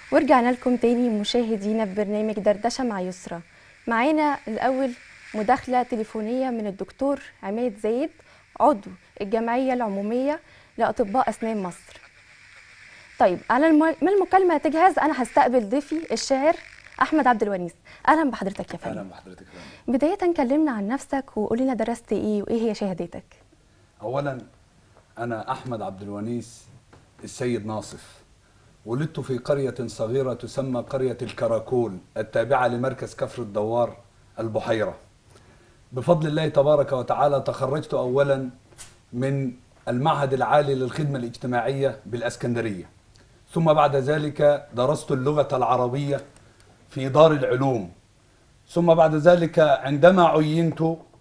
ورجعنا لكم تاني مشاهدينا في برنامج دردشة مع يسرا معانا الأول مداخلة تليفونية من الدكتور عماد زايد عضو الجمعية العمومية لأطباء أسنان مصر طيب على الم... ما المكالمة تجهز أنا هستقبل ضيفي الشاعر أحمد عبد الونيس أهلا بحضرتك يا اهلا فندم بحضرتك يا فندم. بداية كلمنا عن نفسك وقول لنا درست إيه وإيه هي شهادتك اولا انا احمد عبد الونيس السيد ناصف ولدت في قرية صغيرة تسمى قرية الكراكول التابعة لمركز كفر الدوار البحيرة بفضل الله تبارك وتعالى تخرجت اولا من المعهد العالي للخدمة الاجتماعية بالاسكندرية ثم بعد ذلك درست اللغة العربية في دار العلوم ثم بعد ذلك عندما عينت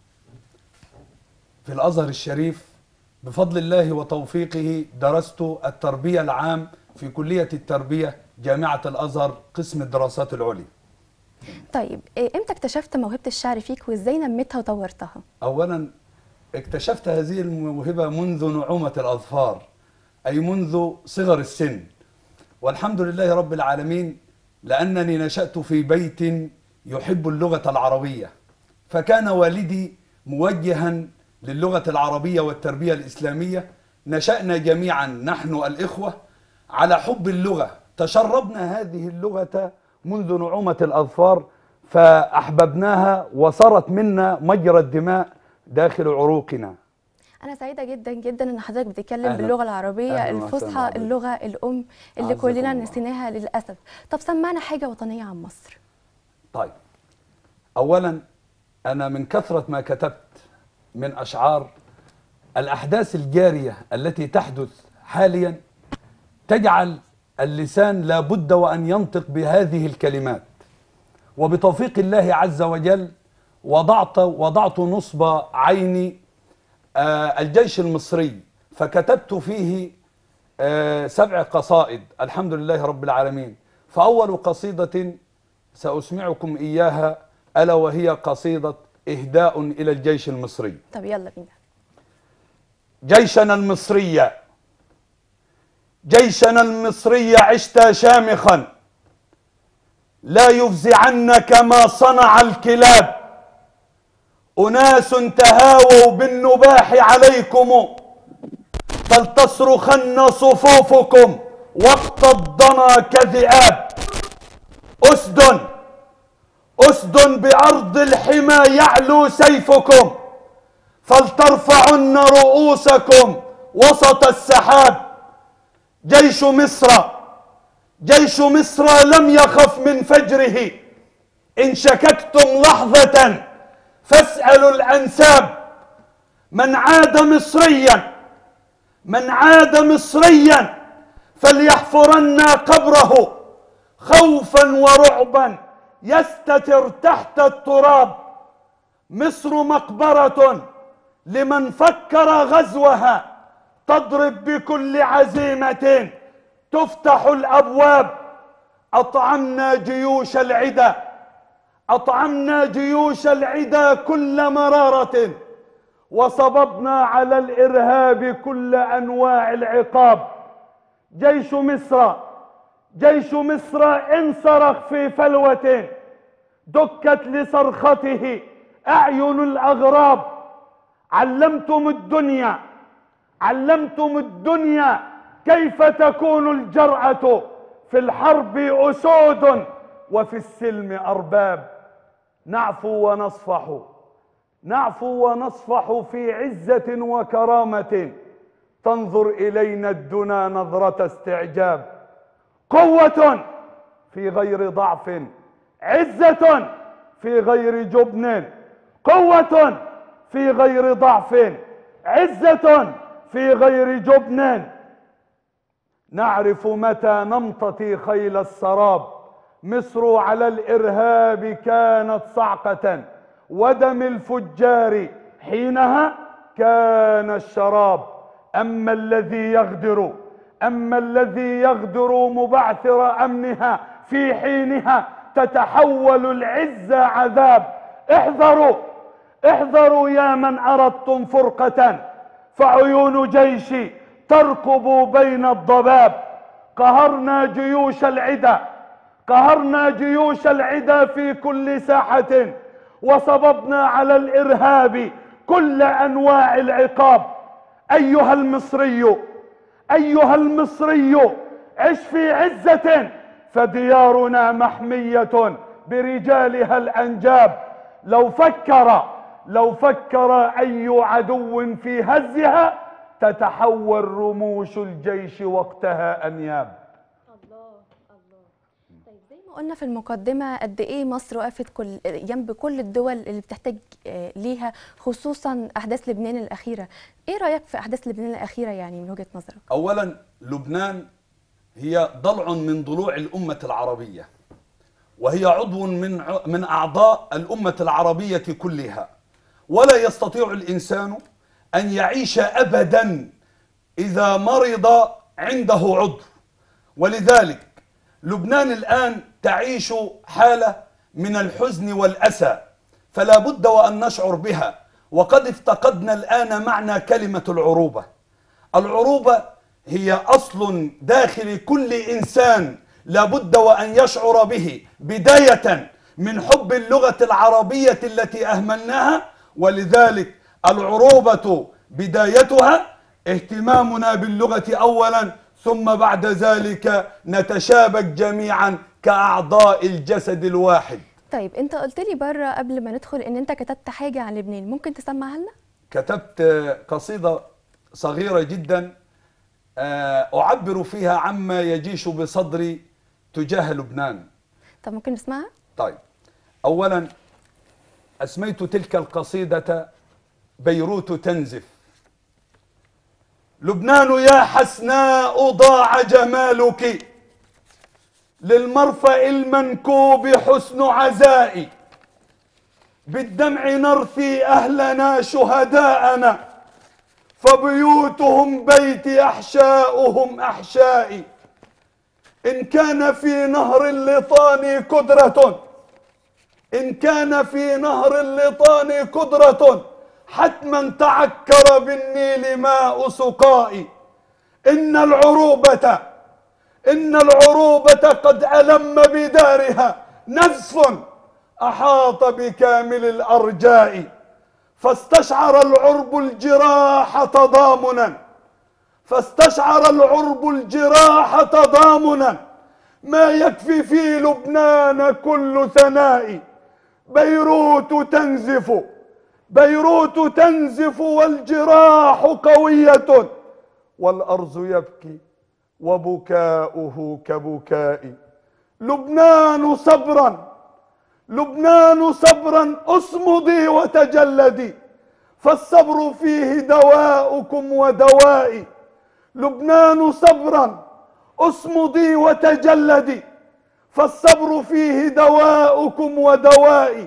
في الازهر الشريف بفضل الله وتوفيقه درست التربيه العام في كليه التربيه جامعه الازهر قسم الدراسات العليا. طيب إيه إمتى اكتشفت موهبة الشعر فيك وإزاي نميتها وطورتها اولا اكتشفت هذه الموهبه منذ نعومه الاظفار اي منذ صغر السن والحمد لله رب العالمين لانني نشات في بيت يحب اللغه العربيه فكان والدي موجها للغه العربيه والتربيه الاسلاميه نشانا جميعا نحن الاخوه على حب اللغه تشربنا هذه اللغه منذ نعومه الاظفار فاحببناها وصارت منا مجرى الدماء داخل عروقنا أنا سعيدة جدا جدا إن حضرتك بتتكلم أهلا. باللغة العربية أهلا وسهلا الفصحى بحضرتك. اللغة الأم اللي أعزكم كلنا الله. نسيناها للأسف طب سمعنا حاجة وطنية عن مصر طيب اولا انا من كثره ما كتبت من اشعار الاحداث الجاريه التي تحدث حاليا تجعل اللسان لابد وان ينطق بهذه الكلمات وبتوفيق الله عز وجل وضعت وضعت نصب عيني آه، الجيش المصري فكتبت فيه آه، سبع قصائد الحمد لله رب العالمين فأول قصيدة سأسمعكم إياها ألا وهي قصيدة إهداء إلى الجيش المصري طب يلا بينا جيشنا المصري جيشنا المصري عشت شامخا لا يفزعنك ما صنع الكلاب أناس تهاووا بالنباح عليكم فلتصرخن صفوفكم وقت الضنا كذئاب أسد أسد بأرض الحمى يعلو سيفكم فلترفعن رؤوسكم وسط السحاب جيش مصر جيش مصر لم يخف من فجره إن شككتم لحظة فاسألوا الأنساب من عاد مصريا من عاد مصريا فليحفرن قبره خوفا ورعبا يستتر تحت التراب مصر مقبرة لمن فكر غزوها تضرب بكل عزيمة تفتح الأبواب أطعمنا جيوش العدا أطعمنا جيوش العدا كل مرارة وصببنا على الإرهاب كل أنواع العقاب جيش مصر جيش مصر انصرخ في فلوة دكت لصرخته أعين الأغراب علمتم الدنيا علمتم الدنيا كيف تكون الجرأة في الحرب أسود وفي السلم أرباب نعفو ونصفح نعفو ونصفح في عزة وكرامة تنظر إلينا الدنا نظرة استعجاب قوة في غير ضعف عزة في غير جبن قوة في غير ضعف عزة في غير جبن نعرف متى نمتطي خيل السراب مصر على الإرهاب كانت صعقة ودم الفجار حينها كان الشراب أما الذي يغدر أما الذي يغدر مبعثر أمنها في حينها تتحول العزة عذاب احذروا احذروا يا من أردتم فرقة فعيون جيشي تركب بين الضباب قهرنا جيوش العدا قهرنا جيوش العدا في كل ساحة وصببنا على الإرهاب كل أنواع العقاب أيها المصري أيها المصري عش في عزة فديارنا محمية برجالها الأنجاب لو فكر لو فكر أي عدو في هزها تتحول رموش الجيش وقتها أنياب الله الله طيب زي ما قلنا في المقدمة قد إيه مصر وقفت كل جنب كل الدول اللي بتحتاج آه، ليها خصوصا أحداث لبنان الأخيرة إيه رأيك في أحداث لبنان الأخيرة يعني من وجهة نظرك؟ اولا لبنان هي ضلع من ضلوع الامه العربيه وهي عضو من ع- من اعضاء الامه العربيه كلها ولا يستطيع الانسان ان يعيش ابدا اذا مرض عنده عضو ولذلك لبنان الان تعيش حاله من الحزن والاسى فلا بد وان نشعر بها وقد افتقدنا الان معنى كلمه العروبه العروبة هي أصل داخل كل إنسان لابد وأن يشعر به بداية من حب اللغة العربية التي أهملناها ولذلك العروبة بدايتها اهتمامنا باللغة أولا ثم بعد ذلك نتشابك جميعا كأعضاء الجسد الواحد طيب أنت قلت لي بره قبل ما ندخل إن أنت كتبت حاجة عن لبنان ممكن تسمعها لنا؟ كتبت قصيدة صغيرة جدا آه، أعبر فيها عما يجيش بصدري تجاه لبنان طب ممكن نسمعها؟ طيب أولا أسميت تلك القصيدة بيروت تنزف لبنان يا حسناء ضاع جمالك للمرفأ المنكوب حسن عزائي بالدمع نرثي أهلنا شهداءنا فبيوتهم بيتي أحشاؤهم أحشائي إن كان في نهر اللطان كدرة إن كان في نهر اللطان كدرة حتما تعكر بالنيل ماء سقائي إن العروبة إن العروبة قد ألم بدارها نزف أحاط بكامل الأرجاء فاستشعر العرب الجراح تضامنا فاستشعر العرب الجراح تضامنا ما يكفي في لبنان كل ثناء بيروت تنزف بيروت تنزف والجراح قوية والأرز يبكي وبكاؤه كبكائي لبنان صبرا لبنان صبرا اصمدي وتجلدي فالصبر فيه دواؤكم ودوائي لبنان صبرا اصمدي وتجلدي فالصبر فيه دواؤكم ودوائي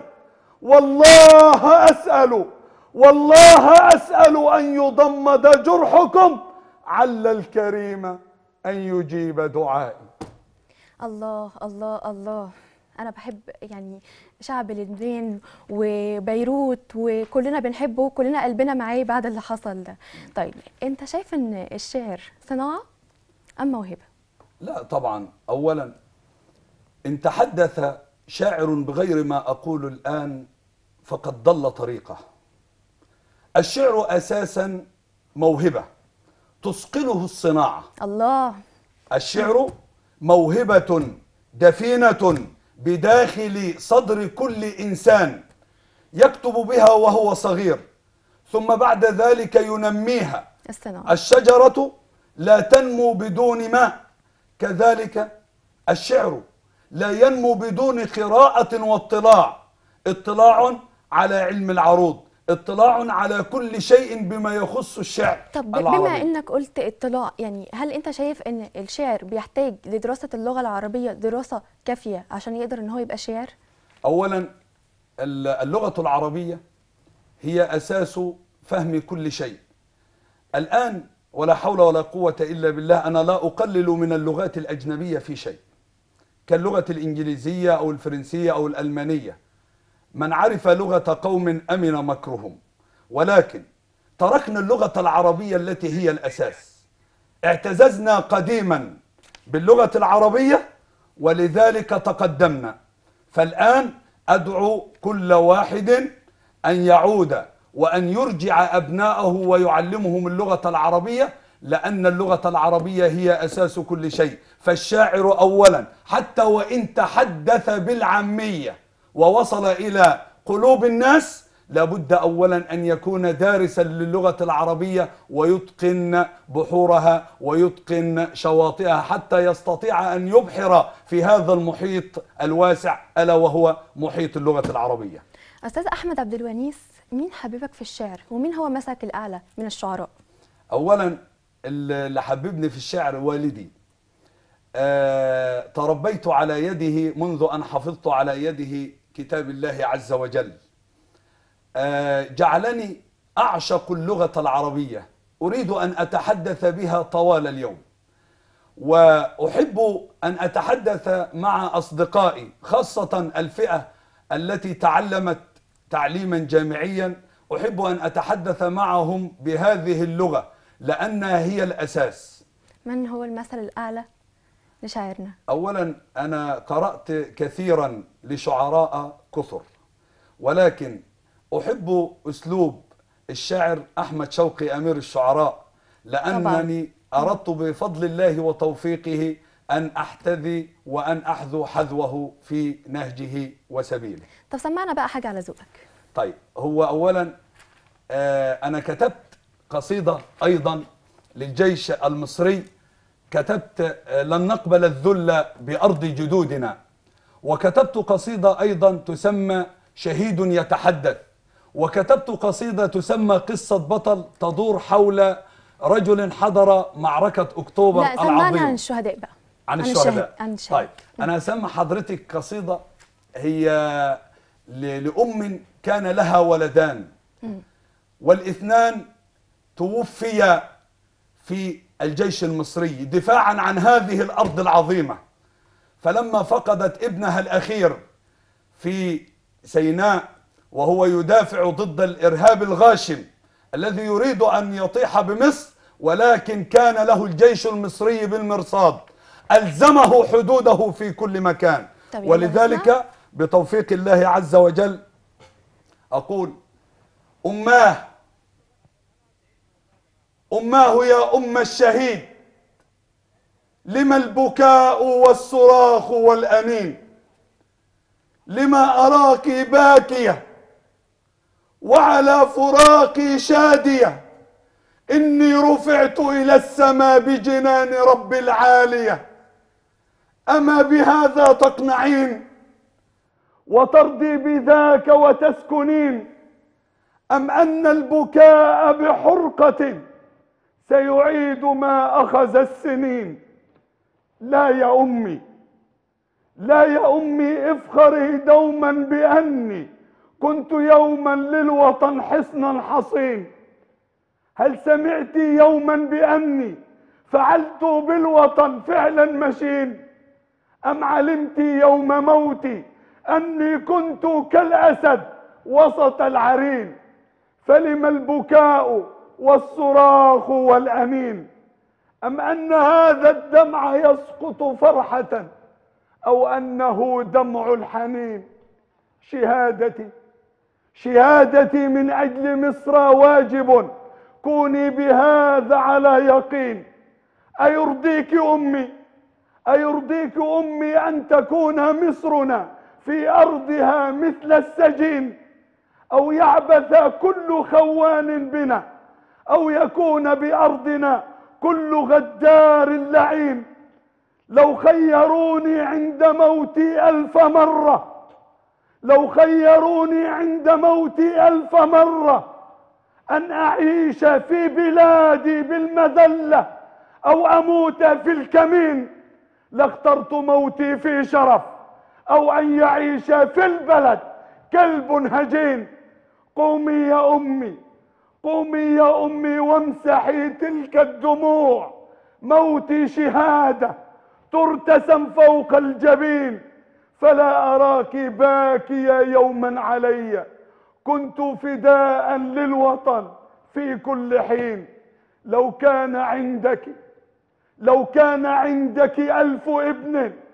والله اسال والله اسال ان يضمد جرحكم عل الكريم ان يجيب دعائي الله الله الله انا بحب يعني شعب لبنان وبيروت وكلنا بنحبه وكلنا قلبنا معاه بعد اللي حصل ده طيب انت شايف ان الشعر صناعه ام موهبه لا طبعا اولا ان تحدث شاعر بغير ما اقول الان فقد ضل طريقه الشعر اساسا موهبه تثقله الصناعه الله الشعر موهبه دفينه بداخل صدر كل انسان يكتب بها وهو صغير ثم بعد ذلك ينميها الصناعه الشجرة لا تنمو بدون ماء كذلك الشعر لا ينمو بدون قراءة واطلاع اطلاع على علم العروض اطلاع على كل شيء بما يخص الشعر طب العربي. بما انك قلت اطلاع يعني هل انت شايف ان الشعر بيحتاج لدراسه اللغه العربيه دراسه كافيه عشان يقدر ان هو يبقى شاعر اولا ال- اللغة العربية هي اساس فهم كل شيء الان ولا حول ولا قوة الا بالله انا لا اقلل من اللغات الاجنبية في شيء كاللغة الانجليزية او الفرنسية او الالمانية من عرف لغة قوم امن مكرهم ولكن تركنا اللغة العربية التي هي الاساس اعتززنا قديما باللغة العربية ولذلك تقدمنا فالآن أدعو كل واحد أن يعود وأن يرجع أبناءه ويعلمهم اللغة العربية لأن اللغة العربية هي أساس كل شيء فالشاعر أولا حتى وإن تحدث بالعامية ووصل إلى قلوب الناس لابد أولا أن يكون دارسا للغة العربية ويتقن بحورها ويتقن شواطئها حتى يستطيع أن يبحر في هذا المحيط الواسع ألا وهو محيط اللغة العربية استاذ احمد عبد الونيس مين حبيبك في الشعر ومين هو مسك الاعلى من الشعراء أولا اللي حببني في الشعر والدي آه، تربيت على يده منذ أن حفظت على يده كتاب الله عز وجل آه، جعلني أعشق اللغة العربية أريد أن أتحدث بها طوال اليوم وأحب أن أتحدث مع أصدقائي خاصة الفئة التي تعلمت تعليما جامعيا أحب أن أتحدث معهم بهذه اللغة لأنها هي الأساس من هو المثل الاعلى لشاعرنا أولا أنا قرأت كثيرا لشعراء كثر ولكن أحب أسلوب الشاعر أحمد شوقي أمير الشعراء لأنني أردت بفضل الله وتوفيقه أن أحتذي وأن أحذو حذوه في نهجه وسبيله طب سمعنا بقى حاجه على ذوقك طيب هو أولا آه، أنا كتبت قصيدة أيضا للجيش المصري كتبت آه، لن نقبل الذل بأرض جدودنا وكتبت قصيدة أيضا تسمى شهيد يتحدث وكتبت قصيدة تسمى قصة بطل تدور حول رجل حضر معركة أكتوبر لا سمعنا عن العظيم الشهداء بقى عن الشهيد- الشهداء عن الشهيد طيب انا هسمى حضرتك قصيده هي ل- لام كان لها ولدان والاثنان توفيا في الجيش المصري دفاعا عن هذه الارض العظيمه فلما فقدت ابنها الاخير في سيناء وهو يدافع ضد الارهاب الغاشم الذي يريد ان يطيح بمصر ولكن كان له الجيش المصري بالمرصاد الزمه حدوده في كل مكان طب يلا ولذلك نسمع. بتوفيق الله عز وجل اقول اماه اماه يا ام الشهيد لما البكاء والصراخ والانين لما اراك باكيه وعلى فراقي شاديه اني رفعت الى السماء بجنان رب العاليه اما بهذا تقنعين وترضي بذاك وتسكنين ام ان البكاء بحرقه سيعيد ما اخذ السنين لا يا امي لا يا امي افخري دوما باني كنت يوما للوطن حصنا حصين هل سمعت يوما باني فعلت بالوطن فعلا مشين ام علمت يوم موتي اني كنت كالاسد وسط العرين فلم البكاء والصراخ والانين ام ان هذا الدمع يسقط فرحه او انه دمع الحنين شهادتي شهادتي من اجل مصر واجب كوني بهذا على يقين ايرضيك امي ايرضيك امي ان تكون مصرنا في ارضها مثل السجين او يعبث كل خوان بنا او يكون بارضنا كل غدار لعين لو خيروني عند موتي الف مره لو خيروني عند موتي الف مره ان اعيش في بلادي بالمذله او اموت في الكمين لاخترت موتي في شرف او ان يعيش في البلد كلب هجين قومي يا امي قومي يا امي وامسحي تلك الدموع موتي شهاده ترتسم فوق الجبين فلا اراك باكيه يوما علي كنت فداء للوطن في كل حين لو كان عندك لو كان عندك ألف ابن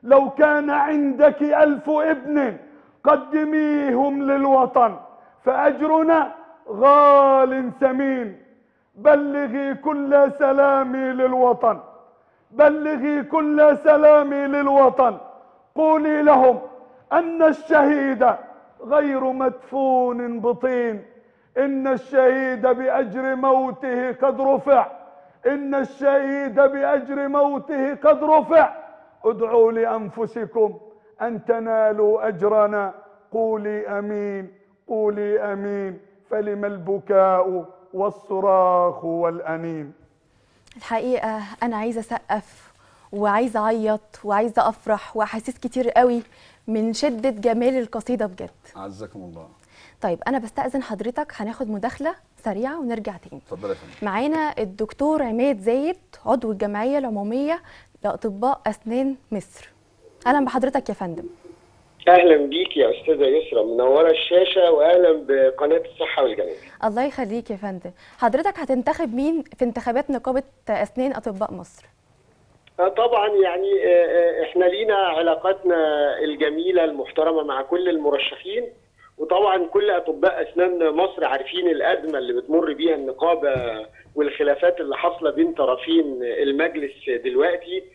لو كان عندك ألف ابن قدميهم للوطن فأجرنا غال ثمين بلغي كل سلامي للوطن بلغي كل سلامي للوطن قولي لهم أن الشهيد غير مدفون بطين إن الشهيد بأجر موته قد رفع إن الشهيد بأجر موته قد رفع ادعوا لأنفسكم أن تنالوا أجرنا قولي أمين قولي أمين فلم البكاء والصراخ والأنين الحقيقة أنا عايزة أسقف وعايزة أعيط وعايزة أفرح وأحاسيس كتير قوي من شدة جمال القصيدة بجد عزكم الله طيب أنا بستأذن حضرتك هناخد مداخلة سريعة ونرجع تاني اتفضل يا فندم معانا الدكتور عماد زايد عضو الجمعية العمومية لأطباء أسنان مصر أهلا بحضرتك يا فندم اهلا بيك يا استاذه يسرا منوره الشاشه واهلا بقناه الصحه والجمال الله يخليك يا فندم حضرتك هتنتخب مين في انتخابات نقابة أسنان أطباء مصر آه طبعا يعني آه، آه، احنا لينا علاقاتنا الجميله المحترمه مع كل المرشحين وطبعا كل اطباء اسنان مصر عارفين الازمه اللي بتمر بيها النقابه والخلافات اللي حاصله بين طرفين المجلس دلوقتي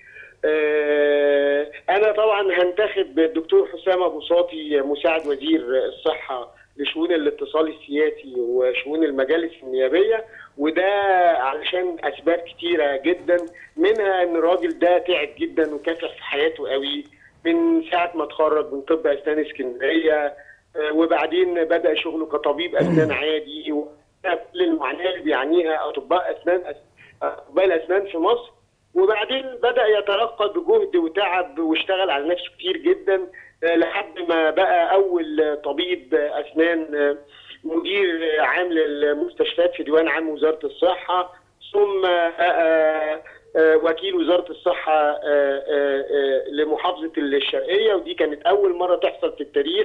آه، انا طبعا هنتخب الدكتور حسام ابو صاطي مساعد وزير الصحه لشؤون الاتصال السياسي وشؤون المجالس النيابيه وده علشان اسباب كتيره جدا منها ان الراجل ده تعب جدا وكافح في حياته قوي من ساعه ما اتخرج من طب اسنان اسكندريه آه، وبعدين بدا شغله كطبيب اسنان عادي وكل المعاناه اللي بيعانيها اطباء اسنان اطباء الاسنان في مصر وبعدين بدا يترقى بجهد وتعب واشتغل على نفسه كتير جدا آه، لحد ما بقى اول طبيب اسنان آه، مدير عام للمستشفيات في ديوان عام وزاره الصحه ثم آه، آه، آه، وكيل وزاره الصحه آه، آه، آه، لمحافظه الشرقيه ودي كانت اول مره تحصل في التاريخ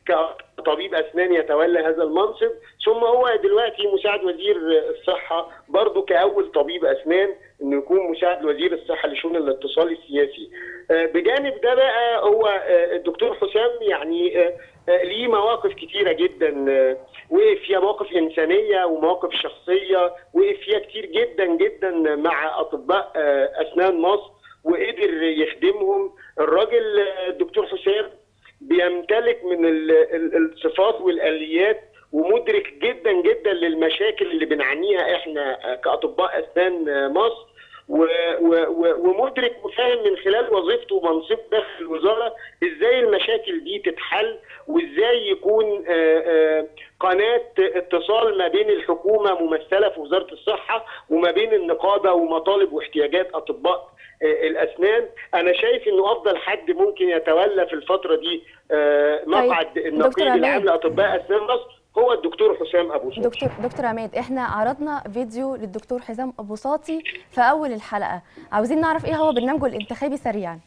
كطبيب اسنان يتولى هذا المنصب ثم هو دلوقتي مساعد وزير الصحه برضه كاول طبيب اسنان انه يكون مساعد وزير الصحه لشؤون الاتصال السياسي. آه، بجانب ده بقى هو آه، الدكتور حسام يعني آه، آه، ليه مواقف كتيره جدا آه، وقف فيها مواقف انسانيه ومواقف شخصيه وقف فيها كتير جدا جدا مع اطباء آه، اسنان مصر وقدر يخدمهم الراجل آه، الدكتور حسام بيمتلك من ال- ال- الصفات والاليات ومدرك جدا جدا للمشاكل اللي بنعانيها احنا كاطباء اسنان مصر و- و- و- ومدرك وفاهم من خلال وظيفته ومنصبه داخل الوزاره ازاي المشاكل دي تتحل وازاي يكون آه، آه، قناه اتصال ما بين الحكومه ممثله في وزاره الصحه وما بين النقابه ومطالب واحتياجات اطباء آه، الاسنان انا شايف انه افضل حد ممكن يتولى في الفتره دي آه، مقعد دكتور النقيب عماد. العام لاطباء اسنان مصر هو الدكتور حسام ابو صوفي دكتور دكتور عماد احنا عرضنا فيديو للدكتور حسام ابو صاطي في اول الحلقه عاوزين نعرف ايه هو برنامجه الانتخابي سريعا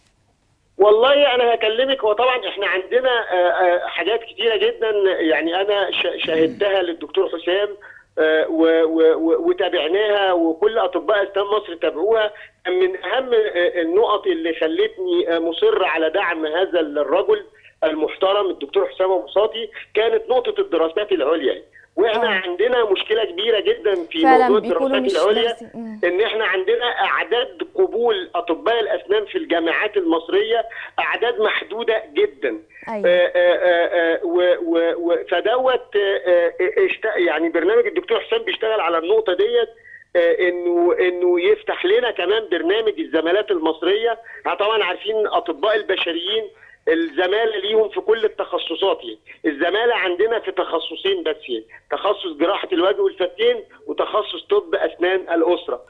والله انا هكلمك هو طبعا احنا عندنا آه، آه، حاجات كتيره جدا يعني انا ش- شاهدتها للدكتور حسام آه، و- و- و- وتابعناها وكل اطباء اسنان مصر تابعوها كان من اهم آه، النقط اللي خلتني آه، مصر على دعم هذا الرجل المحترم الدكتور حسام ابو صاطي كانت نقطه الدراسات العليا واحنا آه. عندنا مشكله كبيره جدا في فعلا موضوع بيكونوا الدراسات مش العليا درسي- مم. ان احنا عندنا اعداد قبول اطباء الاسنان في الجامعات المصريه اعداد محدوده جدا ايوه آه، آه، آه، آه، و- و- و- فدوت آه، آه، اشت- يعني برنامج الدكتور حسام بيشتغل على النقطه ديت آه، انه انه يفتح لنا كمان برنامج الزمالات المصريه احنا طبعا عارفين اطباء البشريين الزماله ليهم في كل التخصصات يعني الزماله عندنا في تخصصين بس يعني تخصص جراحه الوجه والفكين وتخصص طب اسنان الاسره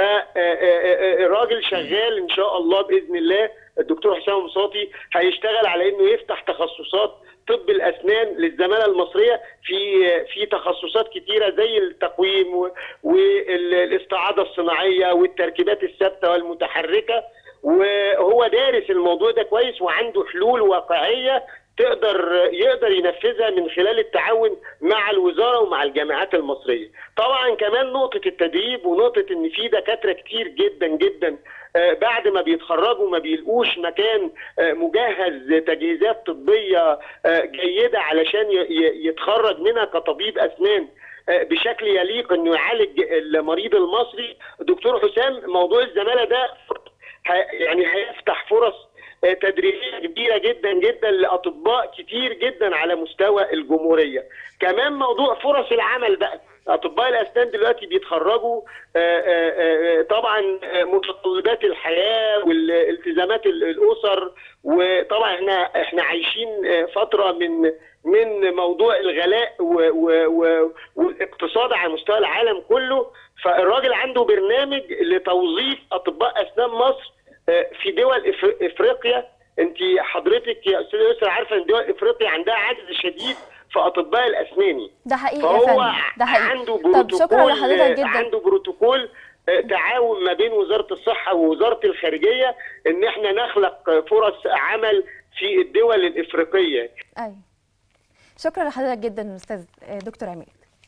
فالراجل شغال ان شاء الله باذن الله الدكتور حسام مصاطي هيشتغل على انه يفتح تخصصات طب الاسنان للزماله المصريه في في تخصصات كتيره زي التقويم و- والاستعاضه الصناعيه والتركيبات الثابته والمتحركه وهو دارس الموضوع ده كويس وعنده حلول واقعيه تقدر يقدر ينفذها من خلال التعاون مع الوزاره ومع الجامعات المصريه. طبعا كمان نقطه التدريب ونقطه ان في دكاتره كتير جدا جدا آه، بعد ما بيتخرجوا ما بيلقوش مكان آه، مجهز تجهيزات طبيه آه، جيده علشان ي- ي- يتخرج منها كطبيب اسنان آه، بشكل يليق انه يعالج المريض المصري دكتور حسام موضوع الزماله ده ه- يعني هيفتح فرص آه، تدريبيه كبيره جدا جدا لاطباء كتير جدا على مستوى الجمهوريه كمان موضوع فرص العمل بقى اطباء الاسنان دلوقتي بيتخرجوا آه، آه، آه، طبعا آه، متطلبات الحياه والالتزامات ال- الاسر وطبعا احنا احنا عايشين آه، فتره من من موضوع الغلاء و- و- و- والاقتصاد على مستوى العالم كله فالراجل عنده برنامج لتوظيف اطباء اسنان مصر آه، في دول إف- افريقيا انت حضرتك يا استاذه يسرا عارفه ان دول افريقيا عندها عجز شديد في اطباء الاسنان ده حقيقي يا فهو فندم ده حقيقي عنده طب شكرا بروتوكول لحضرتك جدا عنده بروتوكول آه، تعاون ما بين وزاره الصحه ووزاره الخارجيه ان احنا نخلق آه، فرص عمل في الدول الافريقيه ايوه شكرا لحضرتك جدا استاذ آه، دكتور عماد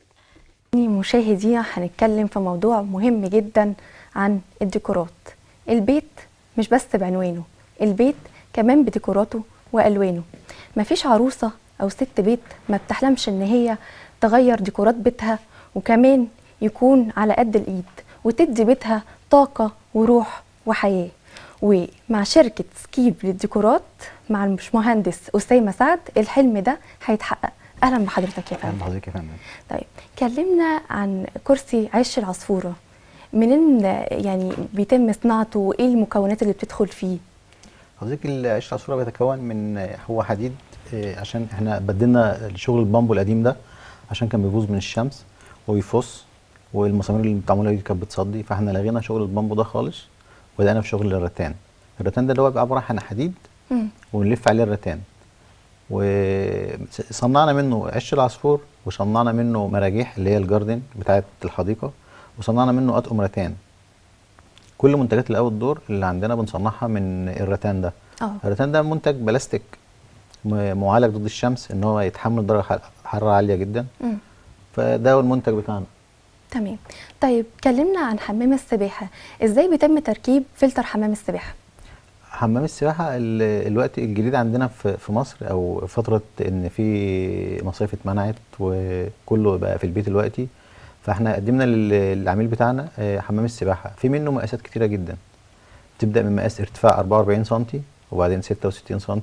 مشاهدينا هنتكلم في موضوع مهم جدا عن الديكورات البيت مش بس بعنوانه البيت كمان بديكوراته والوانه مفيش عروسه او ست بيت ما بتحلمش ان هي تغير ديكورات بيتها وكمان يكون على قد الايد وتدي بيتها طاقه وروح وحياه ومع شركة سكيب للديكورات مع المهندس أسامة سعد الحلم ده هيتحقق أهلا بحضرتك يا اهلا فندم بحضرتك يا فندم طيب كلمنا عن كرسي عش العصفورة منين يعني بيتم صناعته وايه المكونات اللي بتدخل فيه حضرتك العيش العصفورة بيتكون من هو حديد آه، عشان احنا بدلنا شغل البامبو القديم ده عشان كان بيبوظ من الشمس ويفص والمسامير اللي معموله دي كانت بتصدي فاحنا لغينا شغل البامبو ده خالص وبدأنا في شغل الرتان الرتان ده اللي هو بيبقى عباره عن حديد مم. ونلف عليه الرتان وصنعنا منه عش العصفور وصنعنا منه مراجيح اللي هي الجاردن بتاعه الحديقه وصنعنا منه اطقم رتان كل منتجات الاوت دور اللي عندنا بنصنعها من الرتان ده اه الرتان ده منتج بلاستيك م- معالج ضد الشمس ان هو يتحمل درجه ح- حراره عاليه جدا مم. فده هو المنتج بتاعنا تمام طيب كلمنا عن حمام السباحة ازاي بيتم تركيب فلتر حمام السباحة حمام السباحه ال- الوقت الجديد عندنا في في مصر او فتره ان في مصايف اتمنعت وكله بقى في البيت دلوقتي فاحنا قدمنا لل- للعميل بتاعنا آه، حمام السباحه في منه مقاسات كتيره جدا بتبدا من مقاس ارتفاع 44 سم وبعدين 66 سم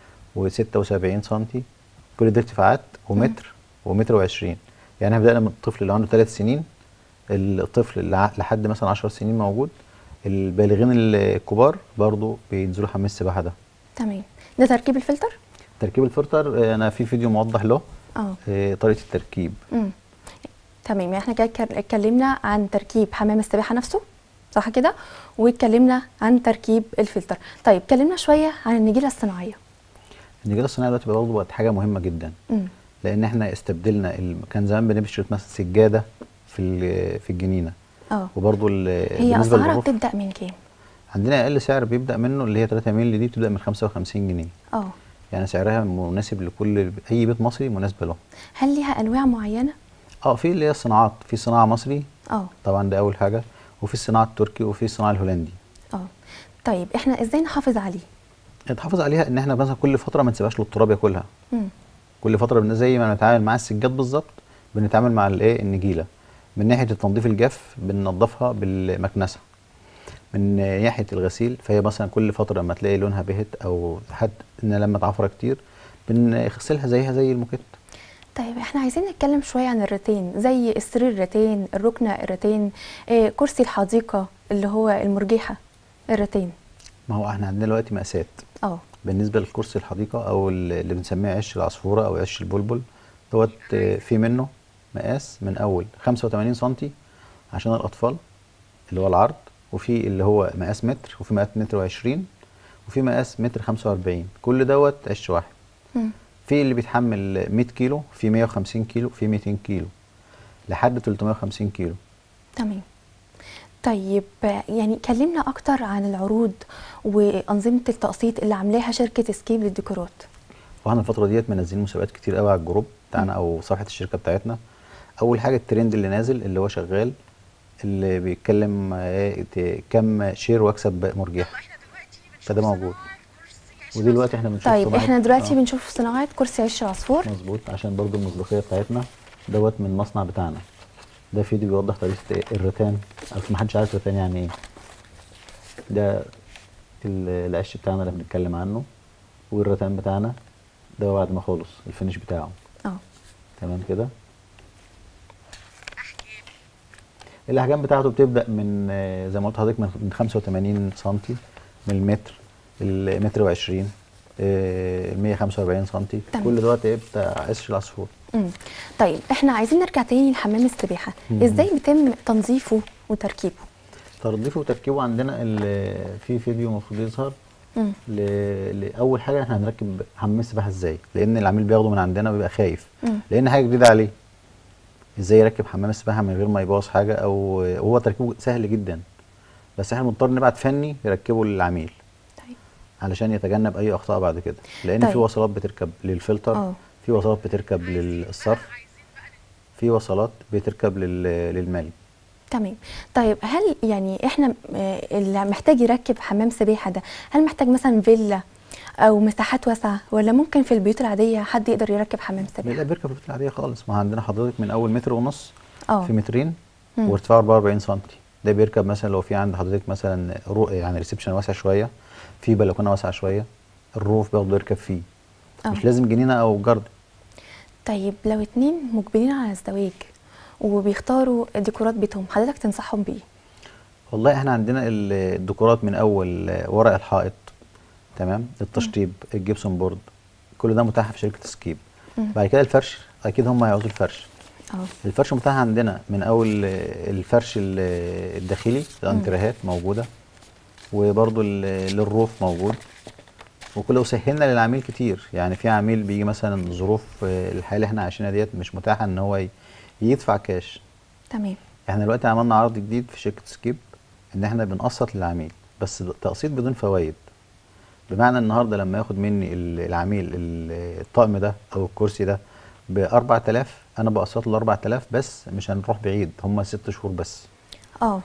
و76 سم كل دي ارتفاعات ومتر ومتر وعشرين يعني احنا بدأنا من الطفل اللي عنده ثلاث سنين الطفل اللي ع- لحد مثلا 10 سنين موجود البالغين الكبار برضو بينزلوا حمام السباحه ده تمام ده تركيب الفلتر تركيب الفلتر آه، انا في فيديو موضح له اه آه، طريقه التركيب امم تمام يعني احنا كده اتكل- اتكلمنا عن تركيب حمام السباحة نفسه صح كده واتكلمنا عن تركيب الفلتر طيب كلمنا شوية عن النجيلة الصناعية النجيله الصناعيه دلوقتي برضه بقت حاجه مهمه جدا امم لان احنا استبدلنا ال... كان زمان بنشتري مثلا سجاده في ال- في الجنينه اه وبرضه ال... هي بالنسبه اسعارها للغرف بتبدأ من كام عندنا اقل سعر بيبدا منه اللي هي 3 مللي دي بتبدا من 55 جنيه اه يعني سعرها مناسب لكل اي بيت مصري مناسبه له هل ليها انواع معينة اه في اللي هي الصناعات في صناعه مصري اه طبعا ده اول حاجه وفي الصناعه التركي وفي الصناعه الهولندي اه طيب احنا ازاي نحافظ عليه نتحافظ عليها ان احنا مثلا كل فتره ما نسيبهاش للتراب ياكلها امم كل فتره بن- زي ما بنتعامل مع السجاد بالظبط بنتعامل مع الايه النجيله من ناحيه التنظيف الجاف بننضفها بالمكنسه من ناحيه الغسيل فهي مثلا كل فتره لما تلاقي لونها بهت او حد ان لما تعفر كتير بنغسلها زيها زي الموكيت طيب احنا عايزين نتكلم شوية عن الرتين زي السرير الرتين الركنة الرتين آه كرسي الحديقة اللي هو المرجحة الرتين ما هو احنا عندنا دلوقتي مقاسات اه بالنسبه لكرسي الحديقه او ال- اللي بنسميه عش العصفوره او عش البلبل دوت آه، في منه مقاس من اول 85 سم عشان الاطفال اللي هو العرض وفي اللي هو مقاس متر وفي مقاس متر و20 وفي مقاس متر 45 كل دوت عش واحد مم. في اللي بيتحمل 100 كيلو في 150 كيلو في 200 كيلو لحد 350 كيلو تمام طيب آه، يعني كلمنا اكتر عن العروض وانظمة التقسيط اللي عاملاها شركة سكيب للديكورات واحنا الفتره ديت منزلين مسابقات كتير قوي على الجروب بتاعنا او صفحه الشركه بتاعتنا اول حاجه الترند اللي نازل اللي هو شغال اللي بيتكلم آه، ت- كم شير واكسب مرجحه فده موجود ودلوقتي احنا بنشوف طيب صناعة- احنا دلوقتي آه. بنشوف صناعه كرسي عيش العصفور مظبوط عشان برضو المصداقيه بتاعتنا دوت من المصنع بتاعنا ده فيديو بيوضح طريقه الرتان اصل محدش عارف رتان يعني ايه ده ال- العش بتاعنا اللي بنتكلم عنه والرتان بتاعنا ده بعد ما خلص الفينش بتاعه اه تمام كده الاحجام بتاعته بتبدا من آه، زي ما قلت لحضرتك من من 85 سم من المتر المتر و20 ال 145 سم تمام. كل دوت ايه بتاع قش العصفور مم. طيب احنا عايزين نرجع تاني لحمام السباحه ازاي بيتم تنظيفه وتركيبه تنظيفه وتركيبه عندنا ال- في فيديو المفروض يظهر مم. ل- لاول حاجه احنا هنركب حمام السباحه ازاي لان العميل بياخده من عندنا بيبقى خايف مم. لان حاجه جديده عليه ازاي يركب حمام السباحه من غير ما يبوظ حاجه او هو تركيبه سهل جدا بس احنا بنضطر نبعت فني يركبه للعميل طيب علشان يتجنب اي اخطاء بعد كده لان طيب. في وصلات بتركب للفلتر اه. في وصلات بتركب للصرف في وصلات بتركب لل- للمالي تمام طيب هل يعني احنا آه، اللي محتاج يركب حمام سباحه ده هل محتاج مثلا فيلا او مساحات واسعه ولا ممكن في البيوت العاديه حد يقدر يركب حمام لا سباحه بيركب في البيوت العاديه خالص ما عندنا حضرتك من اول متر ونص اه في مترين مم. وارتفاع 44 سم ده بيركب مثلا لو في عند حضرتك مثلا رو يعني ريسبشن واسع شويه في بلكونه واسعه شويه الروف برضه يركب فيه اه. مش لازم جنينه او جرد طيب لو اتنين مقبلين على الزواج وبيختاروا ديكورات بيتهم حضرتك تنصحهم بايه والله احنا عندنا ال- الديكورات من اول آه، ورق الحائط تمام التشطيب الجبسون بورد كل ده متاح في شركه سكيب مم. بعد كده الفرش اكيد هم هيعوزوا الفرش اه الفرش متاح عندنا من اول آه، الفرش ال- الداخلي الانتريهات موجوده وبرضو ال- للروف موجود وكله سهلنا للعميل كتير يعني في عميل بيجي مثلا ظروف آه، الحياه اللي احنا عايشينها ديت مش متاحه ان هو ي- يدفع كاش تمام احنا دلوقتي عملنا عرض جديد في شركه سكيب ان احنا بنقسط للعميل بس تقسيط بدون فوائد بمعنى النهارده لما ياخد مني ال- العميل ال- الطقم ده او الكرسي ده ب 4000 انا بقسط له 4000 بس مش هنروح بعيد هم ست شهور بس اه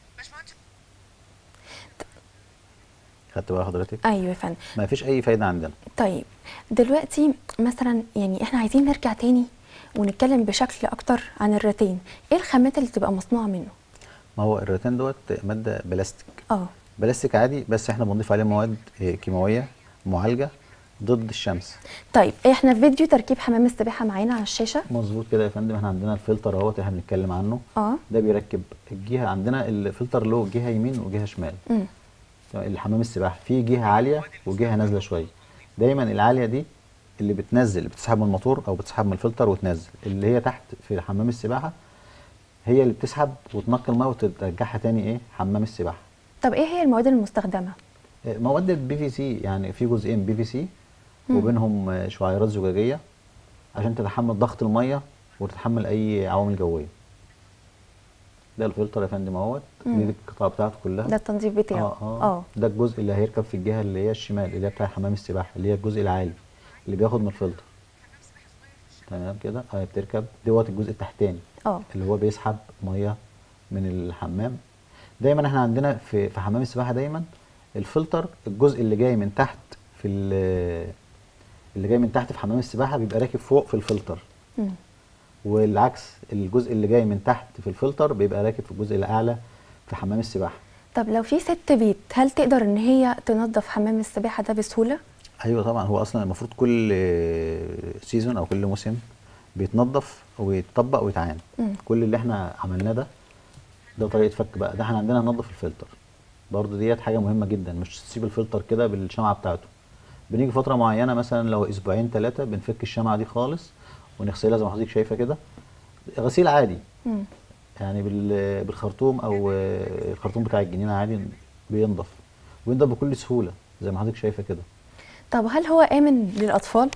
خدت بقى حضرتك ايوه يا فندم ما فيش اي فايده عندنا طيب دلوقتي مثلا يعني احنا عايزين نرجع تاني ونتكلم بشكل اكتر عن الرتين ايه الخامات اللي تبقى مصنوعه منه ما هو الريتان دوت ماده بلاستيك اه بلاستيك عادي بس احنا بنضيف عليه مواد آه، كيماويه معالجه ضد الشمس طيب احنا في فيديو تركيب حمام السباحه معانا على الشاشه مظبوط كده يا فندم احنا عندنا الفلتر اهوت احنا بنتكلم عنه اه ده بيركب الجهه عندنا الفلتر له جهه يمين وجهه شمال امم تمام، الحمام السباحه في جهه عاليه وجهه نازله شويه دايما العاليه دي اللي بتنزل اللي بتسحب من الموتور او بتسحب من الفلتر وتنزل اللي هي تحت في حمام السباحه هي اللي بتسحب وتنقي الميه وترجعها تاني ايه حمام السباحه طب ايه هي المواد المستخدمه آه، مواد البي في سي يعني في جزئين بي في سي وبينهم آه، شعيرات زجاجيه عشان تتحمل ضغط الميه وتتحمل اي عوامل جويه ده الفلتر يا فندم اهوت مم. دي القطعه بتاعته كلها ده التنظيف بتاعه اه اه ده الجزء اللي هيركب في الجهه اللي هي الشمال اللي هي بتاع حمام السباحه اللي هي الجزء العالي اللي بياخد من الفلتر تمام كده اه بتركب دوت الجزء التحتاني اه اللي هو بيسحب ميه من الحمام دايما احنا عندنا في في حمام السباحه دايما الفلتر الجزء اللي جاي من تحت في ال- اللي جاي من تحت في حمام السباحه بيبقى راكب فوق في الفلتر مم. والعكس الجزء اللي جاي من تحت في الفلتر بيبقى راكب في الجزء الاعلى في حمام السباحه طب لو في ست بيت هل تقدر ان هي تنظف حمام السباحه ده بسهوله ايوه طبعا هو اصلا المفروض كل سيزون او كل موسم بيتنظف ويتطبق ويتعان مم. كل اللي احنا عملناه ده ده طريقه فك بقى ده احنا عندنا هننظف الفلتر برضه ديت حاجه مهمه جدا مش تسيب الفلتر كده بالشمعه بتاعته بنيجي فتره معينه مثلا لو اسبوعين ثلاثه بنفك الشمعه دي خالص ونغسلها زي ما حضرتك شايفه كده غسيل عادي مم. يعني بال- بالخرطوم او الخرطوم بتاع الجنينه عادي بينضف وينضف بكل سهوله زي ما حضرتك شايفه كده طب هل هو امن للاطفال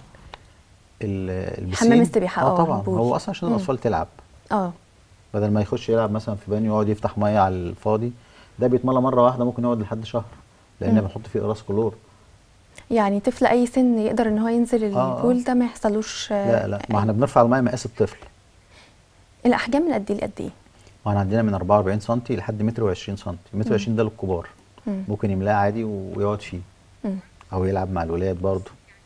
ال- البسين حمام السباحة، اه، اه طبعا البول. هو اصلا عشان مم. الاطفال تلعب اه بدل ما يخش يلعب مثلا في بانيو يقعد يفتح ميه على الفاضي ده بيتملى مره واحده ممكن يقعد لحد شهر لان مم. بنحط فيه قراص كلور يعني طفل اي سن يقدر ان هو ينزل آه، آه. البول ده ما يحصلوش لا لا ما احنا بنرفع الميه مقاس الطفل الاحجام من قد ايه لقد ايه واحنا عندنا من 44 سم لحد متر و20 سم متر و20 ده للكبار مم. ممكن يملاه عادي ويقعد فيه مم. او يلعب مع الولاد برضه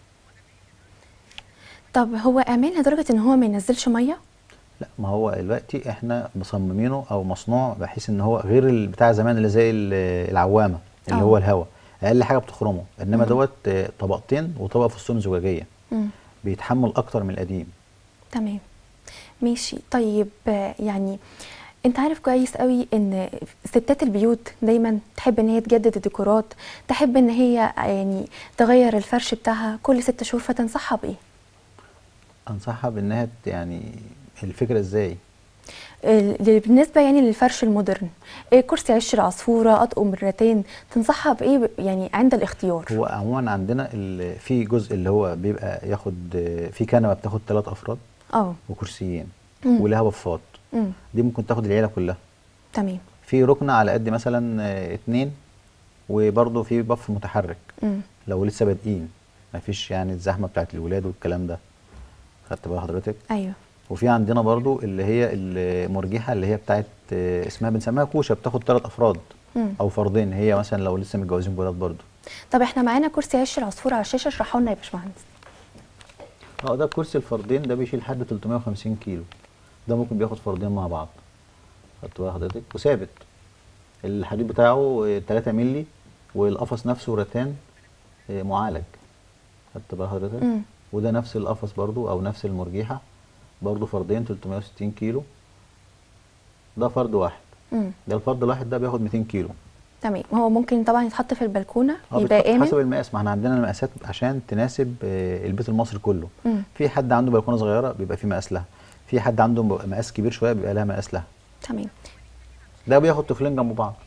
طب هو امان لدرجه ان هو ما ينزلش ميه لا ما هو دلوقتي احنا مصممينه او مصنوع بحيث ان هو غير ال- بتاع زمان اللي زي ال- العوامه اللي آه. هو الهواء اقل حاجه بتخرمه انما مم. دوت آه، طبقتين وطبقه في السن زجاجيه مم. بيتحمل اكتر من القديم تمام ماشي طيب آه، يعني انت عارف كويس قوي ان ستات البيوت دايما تحب ان هي تجدد الديكورات تحب ان هي يعني تغير الفرش بتاعها كل ست شهور فتنصحها بايه انصحها بانها ت- يعني الفكره ازاي ال- بالنسبه يعني للفرش المودرن إيه كرسي عشر عصفوره اطقم الرتان تنصحها بايه ب- يعني عند الاختيار هو عموما عندنا ال- في جزء اللي هو بيبقى ياخد آه، في كنبه بتاخد ثلاث افراد اه وكرسيين مم. ولها بفات امم دي ممكن تاخد العيله كلها تمام في ركنه على قد مثلا آه، اتنين وبرضه في بف متحرك امم لو لسه بادئين مفيش يعني الزحمه بتاعت الولاد والكلام ده خدت بال حضرتك ايوه وفي عندنا برضو اللي هي المرجحه اللي هي بتاعت آه، اسمها بنسميها كوشه بتاخد ثلاث افراد مم. او فردين هي مثلا لو لسه متجوزين ولاد برضو طب احنا معانا كرسي عشر عصفوره على الشاشه اشرحوا لنا يا باشمهندس اه ده كرسي الفردين ده بيشيل لحد 350 كيلو ده ممكن بياخد فردين مع بعض خدت بال حضرتك وثابت الحديد بتاعه آه، 3 مللي والقفص نفسه رتان آه، معالج خدت بال حضرتك مم. وده نفس القفص برضو او نفس المرجيحه برضو فردين 360 كيلو ده فرد واحد امم ده الفرد الواحد ده بياخد 200 كيلو تمام هو ممكن طبعا يتحط في البلكونه اه يبقى بتحط حسب امن المقاس ما احنا عندنا المقاسات عشان تناسب آه، البيت المصري كله مم. في حد عنده بلكونه صغيره بيبقى في مقاس لها في حد عنده م- مقاس كبير شويه بيبقى لها مقاس لها تمام ده بياخد طفلين جنب بعض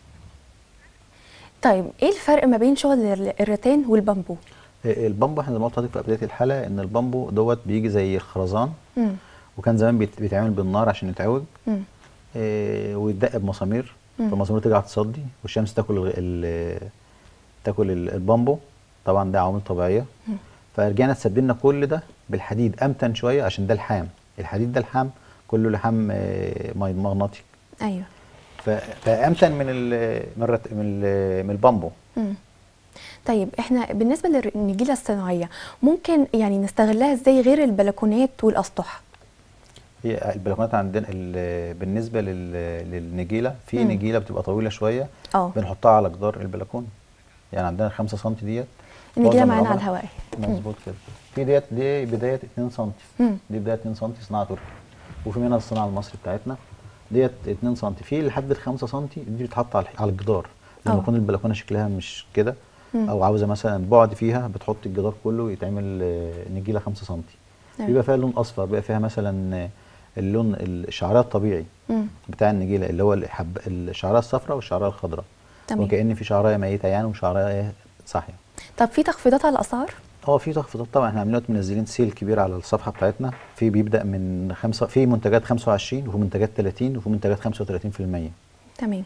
طيب ايه الفرق ما بين شغل الر- الرتان والبامبو آه، البامبو احنا زي ما قلت لحضرتك في بدايه الحلقه ان البامبو دوت بيجي زي الخرزان امم وكان زمان بيت- بيتعمل بالنار عشان يتعوج امم آه، ويتدق بمسامير مم. فالمسامير ترجع تصدي والشمس تاكل ال- ال- تاكل ال- البامبو طبعا ده عوامل طبيعيه مم. فرجعنا استبدلنا كل ده بالحديد امتن شويه عشان ده الحام الحديد ده الحام كله لحام آه، مي- مغناطي ايوه ف- فامتن من ال من الرت- من, ال- من البامبو امم طيب احنا بالنسبه للنجيله الصناعيه ممكن يعني نستغلها ازاي غير البلكونات والاسطح هي البلكونات عندنا ال- بالنسبه لل- للنجيله في مم. نجيله بتبقى طويله شويه اه بنحطها على جدار البلكونه يعني عندنا 5 سم ديت النجيله معظم معانا على العملاء- الهواء مظبوط كده في ديت دي بدايه 2 سم مم. دي بدايه 2 سم صناعه تركي وفي منها الصناعه المصري بتاعتنا ديت 2 سم في لحد ال 5 سم دي بتتحط على على الجدار لما آه. يكون البلكونه شكلها مش كده مم. او عاوزه مثلا بعد فيها بتحط الجدار كله يتعمل آه، نجيله 5 سم تمام. بيبقى فيها لون اصفر بيبقى فيها مثلا آه، اللون الشعريه الطبيعي مم. بتاع النجيله اللي هو الحب الشعريه الصفراء والشعريه الخضراء تمام. وكأن في شعريه ميته يعني وشعريه صاحيه طب في تخفيضات على الاسعار اه في تخفيضات طبعا احنا عاملين دلوقتي منزلين سيل كبير على الصفحه بتاعتنا في بيبدا من خمسة في منتجات 25 وفي منتجات 30 وفي منتجات 35% تمام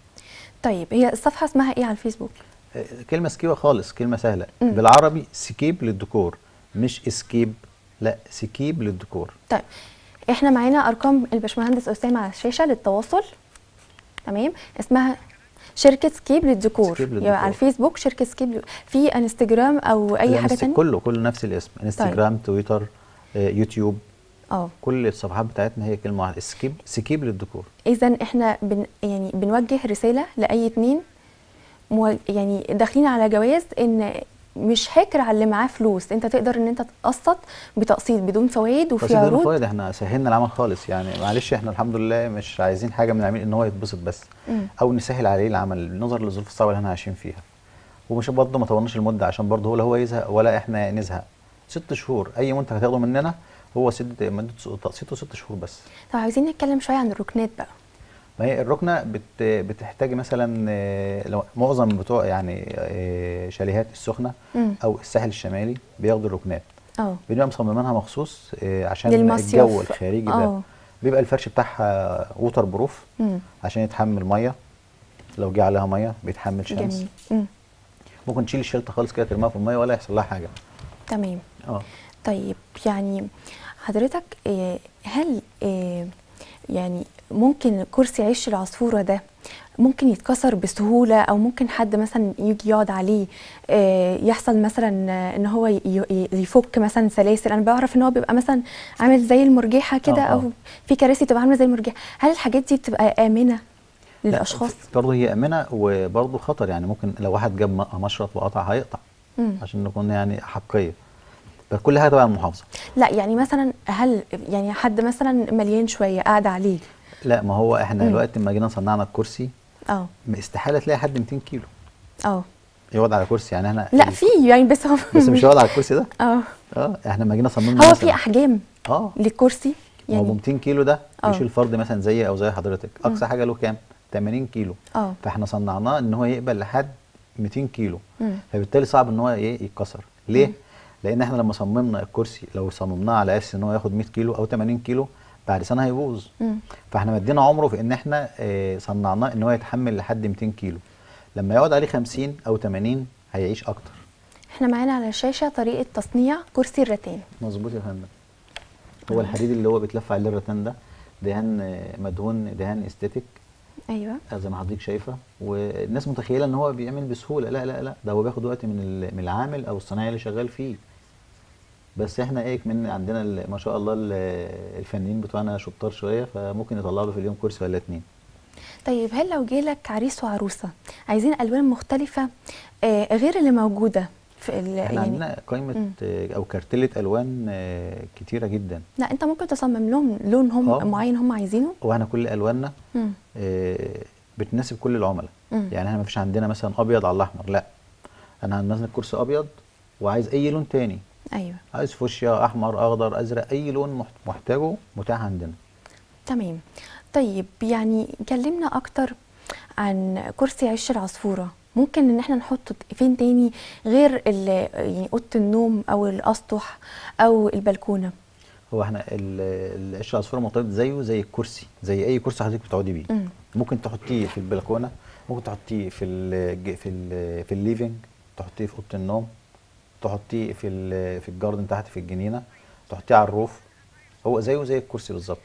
طيب هي الصفحه اسمها ايه على الفيسبوك آه، كلمه سكيبه خالص كلمه سهله مم. بالعربي سكيب للديكور مش اسكيب لا سكيب للديكور طيب احنا معانا ارقام الباشمهندس اسامه على الشاشه للتواصل تمام اسمها شركه سكيب للديكور سكيب للديكور. يبقى على الفيسبوك شركه سكيب ل- في انستجرام او اي لا، حاجه نفس- تانية كله كله نفس الاسم انستجرام تويتر آه، يوتيوب اه كل الصفحات بتاعتنا هي كلمه واحده سكيب سكيب للديكور اذا احنا بن يعني بنوجه رساله لاي اتنين مو يعني داخلين على جواز ان مش حكر على اللي معاه فلوس انت تقدر ان انت تقسط بتقسيط بدون فوائد وفي بس ده عروض فوائد احنا سهلنا العمل خالص يعني معلش احنا الحمد لله مش عايزين حاجه من العميل ان هو يتبسط بس مم. او نسهل عليه العمل نظرا للظروف الصعبه اللي احنا عايشين فيها ومش برضه ما طولناش المده عشان برضه ولا هو يزهق ولا احنا نزهق ست شهور اي منتج هتاخده مننا هو ست مده تقسيطه ست شهور بس طب عايزين نتكلم شويه عن الركنات بقى ما هي الركنه بت بتحتاج مثلا آه، لو معظم بتوع يعني آه، شاليهات السخنه مم. او الساحل الشمالي بياخدوا الركنات اه بنبقى مصممينها مخصوص آه، عشان للمصيف. الجو الخارجي ده آه. بيبقى الفرش بتاعها ووتر بروف مم. عشان يتحمل ميه لو جه عليها ميه بيتحمل شمس جميل مم. ممكن تشيل الشلته خالص كده ترميها في الميه ولا يحصل لها حاجه تمام اه طيب يعني حضرتك آه، هل آه، يعني ممكن كرسي عيش العصفورة ده ممكن يتكسر بسهولة أو ممكن حد مثلا يجي يقعد عليه آه، يحصل مثلا آه، إن هو ي- ي- يفك مثلا سلاسل أنا بعرف إن هو بيبقى مثلا عامل زي المرجحة كده آه، آه. أو في كراسي بتبقى عاملة زي المرجحة هل الحاجات دي بتبقى آمنة للأشخاص؟ برضه هي امنه وبرضه خطر يعني ممكن لو واحد جاب م- مشرط وقطع هيقطع مم. عشان نكون يعني حقيه بس كل حاجه تبع المحافظه لا يعني مثلا هل يعني حد مثلا مليان شوية قاعد عليه لا ما هو احنا مم. دلوقتي لما جينا صنعنا الكرسي اه استحاله تلاقي حد 200 كيلو اه يقعد على كرسي يعني احنا لا في يعني بس هو بس مش هيقعد على الكرسي ده اه اه احنا لما جينا صممنا هو مثلاً- في احجام اه للكرسي يعني هو يعني 200 كيلو ده آه. يشيل فرد مثلا زي او زي حضرتك اقصى حاجه له كام 80 كيلو اه فاحنا صنعناه ان هو يقبل لحد 200 كيلو مم. فبالتالي صعب ان هو ايه يتكسر ليه لان احنا لما صممنا الكرسي لو صممناه على اساس ان هو ياخد 100 كيلو او 80 كيلو بعد سنه هيبوظ مم. فاحنا مدينا عمره في ان احنا آه، صنعناه ان هو يتحمل لحد 200 كيلو لما يقعد عليه 50 او 80 هيعيش اكتر احنا معانا على الشاشة طريقة تصنيع كرسي الرتان مظبوط يا فندم هو الحديد اللي هو بيتلف عليه الرتان ده دهان آه، مدهون دهان استاتيك ايوه زي ما حضرتك شايفه والناس متخيله ان هو بيعمل بسهوله لا لا لا ده هو بياخد وقت من ال- من العامل او الصنايعي اللي شغال فيه بس احنا ايه من عندنا ال- ما شاء الله ال- الفنيين بتوعنا شطار شويه فممكن يطلعوا له في اليوم كرسي ولا اتنين طيب هل لو جالك عريس وعروسة عايزين الوان مختلفة آه غير اللي موجودة في ال- احنا يعني عندنا قائمه آه، او كارتله الوان آه، كتيره جدا لا انت ممكن تصمم لهم لون هم آه. معين هم عايزينه واحنا كل الواننا مم. آه، بتناسب كل العملاء مم. يعني احنا ما فيش عندنا مثلا ابيض على الاحمر لا انا هنزل كرسي ابيض وعايز اي لون تاني ايوه عايز فوشيا احمر اخضر ازرق اي لون محت- محتاجه متاح عندنا تمام طيب يعني كلمنا اكتر عن كرسي عش العصفورة ممكن ان احنا نحطه فين تاني غير ال- يعني اوضه النوم او الاسطح او البلكونه هو احنا ال- القش العصفور مرتبط زيه زي الكرسي زي اي كرسي حضرتك بتقعدي بيه مم. ممكن تحطيه في البلكونه ممكن تحطيه في ال في ال في الليفينج تحطيه في اوضه النوم تحطيه في ال- في الجاردن تحت في الجنينه تحطيه على الروف هو زيه زي الكرسي بالظبط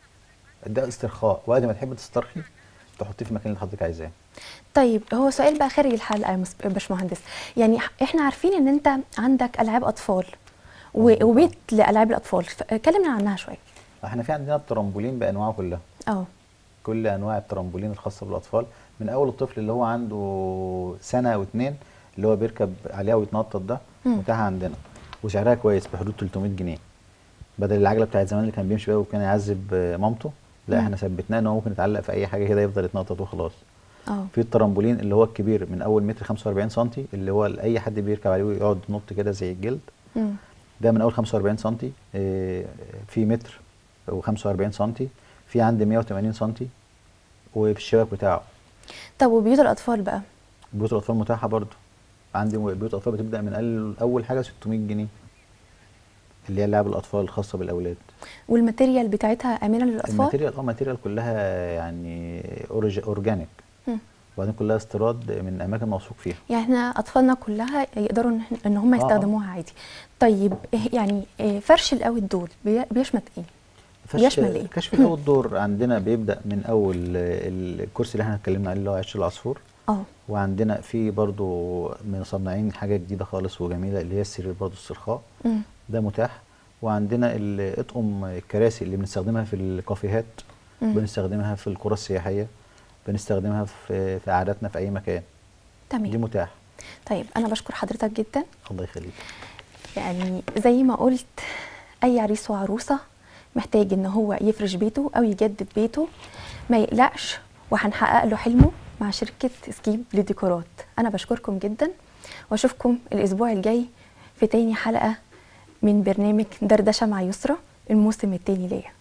ده استرخاء وقت ما تحب تسترخي تحطيه في المكان اللي حضرتك عايزاه طيب هو سؤال بقى خارج الحلقه يا مس- باشمهندس يعني احنا عارفين ان انت عندك العاب اطفال و- وبيت لالعاب الاطفال ف- كلمنا عنها شويه احنا في عندنا الترامبولين بانواعه كلها اه كل انواع الترامبولين الخاصه بالاطفال من اول الطفل اللي هو عنده سنه او اتنين اللي هو بيركب عليها ويتنطط ده مم. متاحه عندنا وسعرها كويس بحدود 300 جنيه بدل العجله بتاعت زمان اللي كان بيمشي بيها وكان يعذب آه، مامته لا مم. احنا ثبتناه ان هو ممكن يتعلق في اي حاجه كده يفضل يتنطط وخلاص اه في الترامبولين اللي هو الكبير من اول متر 45 سم اللي هو اي حد بيركب عليه ويقعد ينط كده زي الجلد مم. ده من اول 45 سم آه، في متر و45 سم في عندي 180 سم وفي الشبك بتاعه طب وبيوت الاطفال بقى بيوت الاطفال متاحه برضو عندي بيوت اطفال بتبدا من أقل- اول حاجه 600 جنيه اللي هي لعب الاطفال الخاصه بالاولاد والماتيريال بتاعتها امنه للاطفال الماتيريال اه ماتيريال كلها يعني أورج- اورجانيك مم. وبعدين كلها استيراد من اماكن موثوق فيها يعني احنا اطفالنا كلها يقدروا ان, إحنا- إن هم آه، آه. يستخدموها عادي طيب إيه يعني إيه فرش الاوت دول بي- بيشمل ايه فش- يشمل إيه؟ كشف الاول دور عندنا بيبدا من اول ال- الكرسي اللي احنا اتكلمنا عليه اللي هو عش العصفور اه وعندنا في برضو مصنعين حاجه جديده خالص وجميله اللي هي السرير برضو السرخاء مم. ده متاح وعندنا الاطقم الكراسي اللي بنستخدمها في الكافيهات مم. بنستخدمها في القرى السياحيه بنستخدمها في في قعداتنا في اي مكان دي تمام متاح طيب انا بشكر حضرتك جدا الله يخليك يعني زي ما قلت اي عريس وعروسه محتاج ان هو يفرش بيته او يجدد بيته ما يقلقش وهنحقق له حلمه مع شركه سكيب للديكورات انا بشكركم جدا واشوفكم الاسبوع الجاي في تاني حلقه من برنامج دردشه مع يسرى الموسم التاني ليا